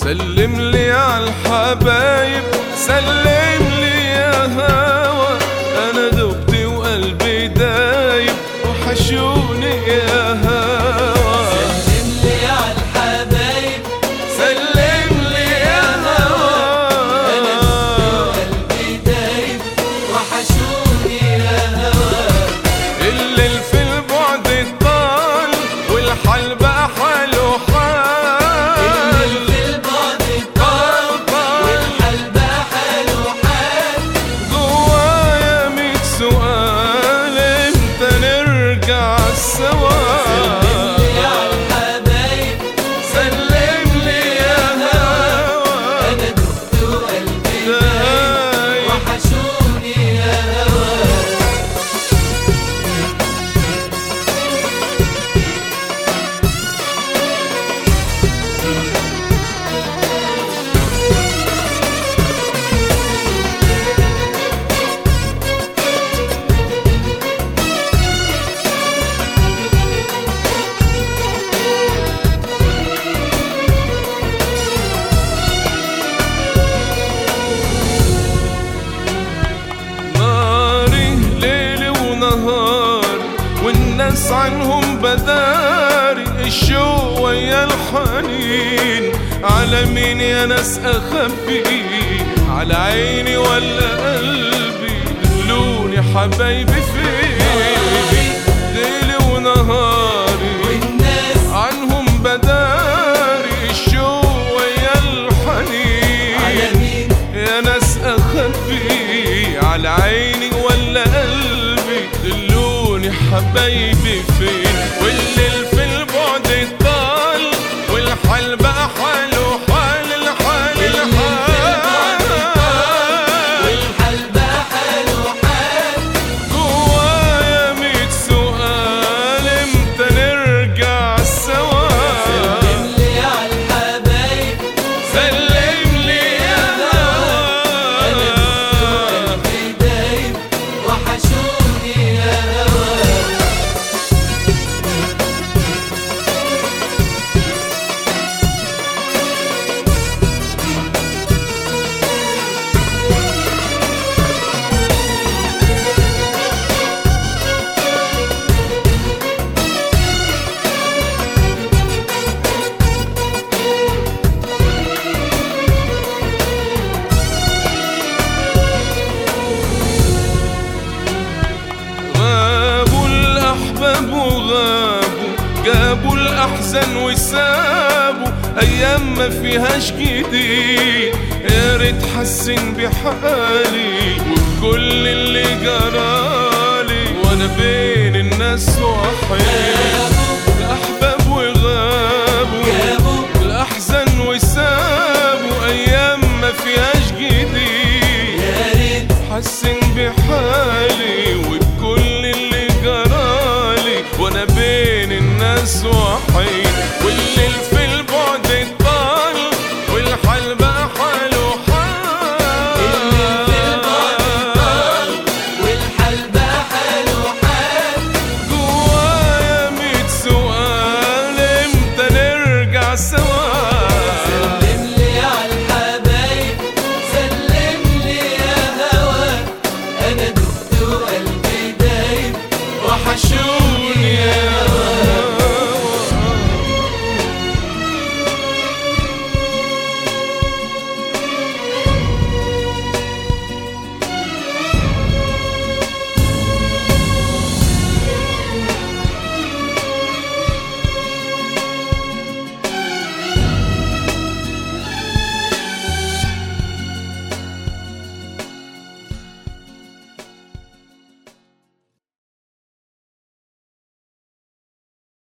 سلم لي على الحبايب سلم لي يا هوا انا دبت وقلبي دايب وحشوني يا هوا سلم لي على الحبايب سلم لي يا أنا هوا قلبي دايب وحشوني يا هوا الليل في البعد طال والحال بقى حاله حال الليل في البعد طال طال والحال بقى حاله حال جوايا ميت سؤال امتى نرجع سوا سلم لي على الحبايب سلم لي يا هوا أنا دقت وقلبي دايب دايب. وحشوني يا هوا ناري ليل ونهار والناس عنهم بداري الشوق ويا الحنين على مين يا ناس اخبي على عيني ولا قلبي دلوني حبايبي فين ليل ونهاري والناس عنهم بداري الشوق ويا الحنين على مين يا ناس اخبي على عيني ولا قلبي دلوني حبايبي فين والليل في البعد طال والحال بقى حاله حال الحال الليل في البعد الحال والحال بقى حاله حال جوايا ميت سؤال امتى نرجع سوا سلم لي على الحبايب سلم لي يا أنا دقت هوا وقلبي دايب وحشوني يا هوا غابوا الأحباب وغابوا جابوا الأحزان وسابوا أيام ما فيهاش جديد يا ريت حسن بحالي وكل اللي جرالي وأنا بين الناس وحيد الأحباب وغابوا جابوا الأحزان وسابوا أيام ما فيهاش جديد يا ريت حسن بحالي وبكل اللي جرالي وانا بين الناس وحيد